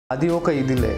అది ఒక ఇదిలే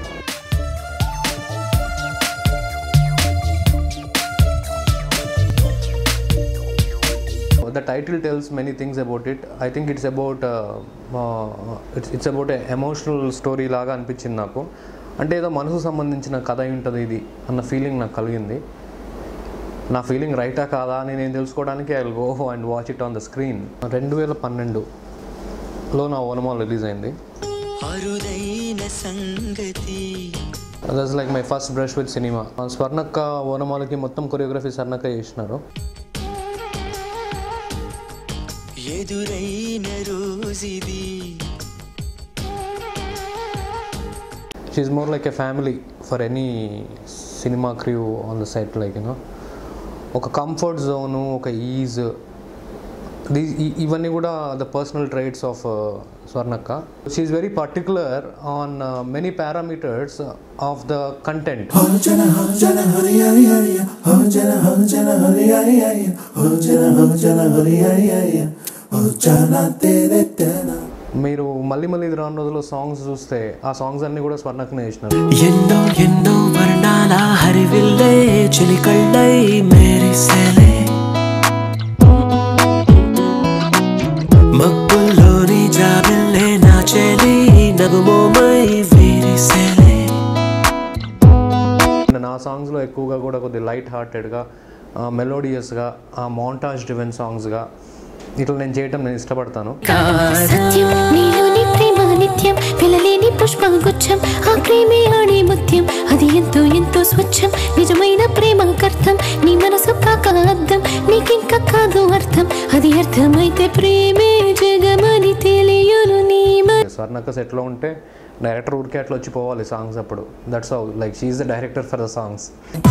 the title tells many things about it i think it's about uh, uh, it's, it's about a emotional story లాగా అనిపించింది నాకు అంటే ఏదో మనసు సంబంధించిన కథ అయి ఉంటుంది ఇది అన్న ఫీలింగ్ నాకు కలిగింది నా ఫీలింగ్ రైటా కాదా అని నేను తెలుసుకోవడానికి I will go and watch it on the screen రెండు వేల పన్నెండులో నా ఓనమాల్ రిలీజ్ అయింది అరుదైన సంగతి that's like my first brush with cinema స్వర్ణక్క ఓనమాలకి మొత్తం కొరియోగ్రఫీ స్వర్ణక్క చేసినారు ఎదురైన రోజుది she more like a family for any cinema crew on the set like you know ఒక కంఫర్ట్ జోను ఒక ఈజ్ ఇవన్నీ కూడా ద పర్సనల్ ట్రైట్స్ ఆఫ్ స్వర్ణక్క she very particular on many parameters of the content మీరు మళ్ళీ మళ్ళీ ఇది రాను రోజుల్లో సాంగ్స్ చూస్తే ఆ సాంగ్స్ అన్నీ కూడా స్వర్ణక్కనే చేసినారు ఎన్నో ఎన్నో వర్ణాల హరివిల్లే చిలికళ్ళై మేరిసేలే మబ్బుల్లోని జాబిల్లే నా చెలి నగుమోమై వీరిసేలే నా సాంగ్స్లో ఎక్కువగా కూడా కొద్దిగా లైట్ హార్టెడ్గా మెలోడియస్గా ఆ మౌంటాజ్ డివెన్ సాంగ్స్గా ఇట్లా నేను చేయటం నేను ఇష్టపడతాను సత్యం నీలోని ప్రేమ నిత్యం పిలలేని పుష్పగుచ్చం ఆ ప్రేమే ఆడే ముత్యం అది ఎంతో ఎంతో స్వచ్ఛం నిజమైన ప్రేమ కర్థం నీ మనసు కాక అర్థం నీకింక కాదు అర్థం అది అర్థమైతే ప్రేమే జగమని తెలియను నీ మ- స్వర్ణక్క సెట్లో ఉంటే డైరెక్టర్ ఊరికే అట్లా వచ్చి పోవాలి సాంగ్స్ అప్పుడు that's how like she the director for the songs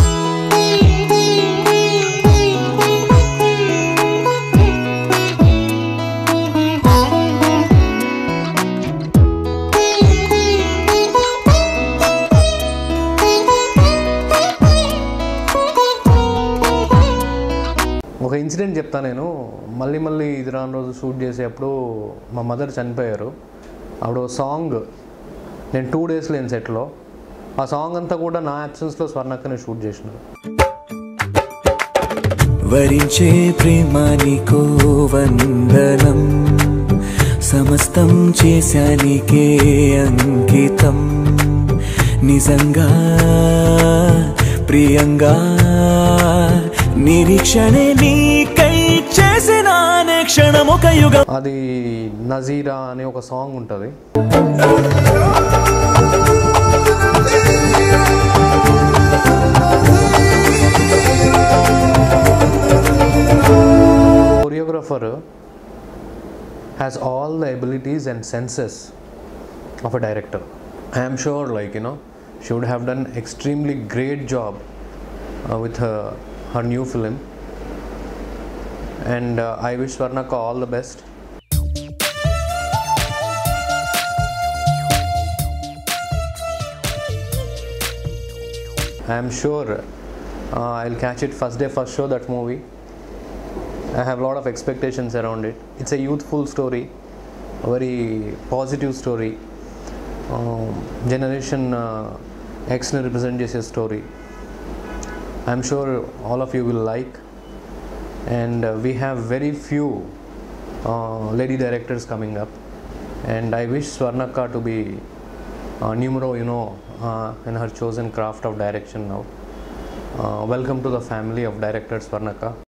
ఒక ఇన్సిడెంట్ చెప్తా నేను మళ్ళీ మళ్ళీ ఇది రాని రోజు షూట్ చేసేటప్పుడు మా మదర్ చనిపోయారు అప్పుడు సాంగ్ నేను టూ డేస్ లేని సెట్లో ఆ సాంగ్ అంతా కూడా నా యాబ్సెన్స్లో స్వర్ణక్కనే షూట్ చేసినారు వరించే ప్రేమ నీకు వందనం సమస్తం చేశానికే అంకితం నిజంగా ప్రియంగా నిరీక్షణే నీకై చేసిన క్షణం ఒక యుగం అది నజీరా అనే ఒక సాంగ్ ఉంటుంది choreographer has all the abilities and senses of a director. I am sure, like you know, she would have done extremely great job uh, with her her new film. And uh, I wish Swarnaka all the best. I am sure uh, I'll catch it first day, first show that movie. I have a lot of expectations around it. It's a youthful story, a very positive story. Generation ఎక్స్ని represent చేసే story I'm sure all of you will like and we have very few lady directors coming up and I wish స్వర్ణక్క to be numero uno in her chosen craft of direction now welcome to the family of director స్వర్ణక్క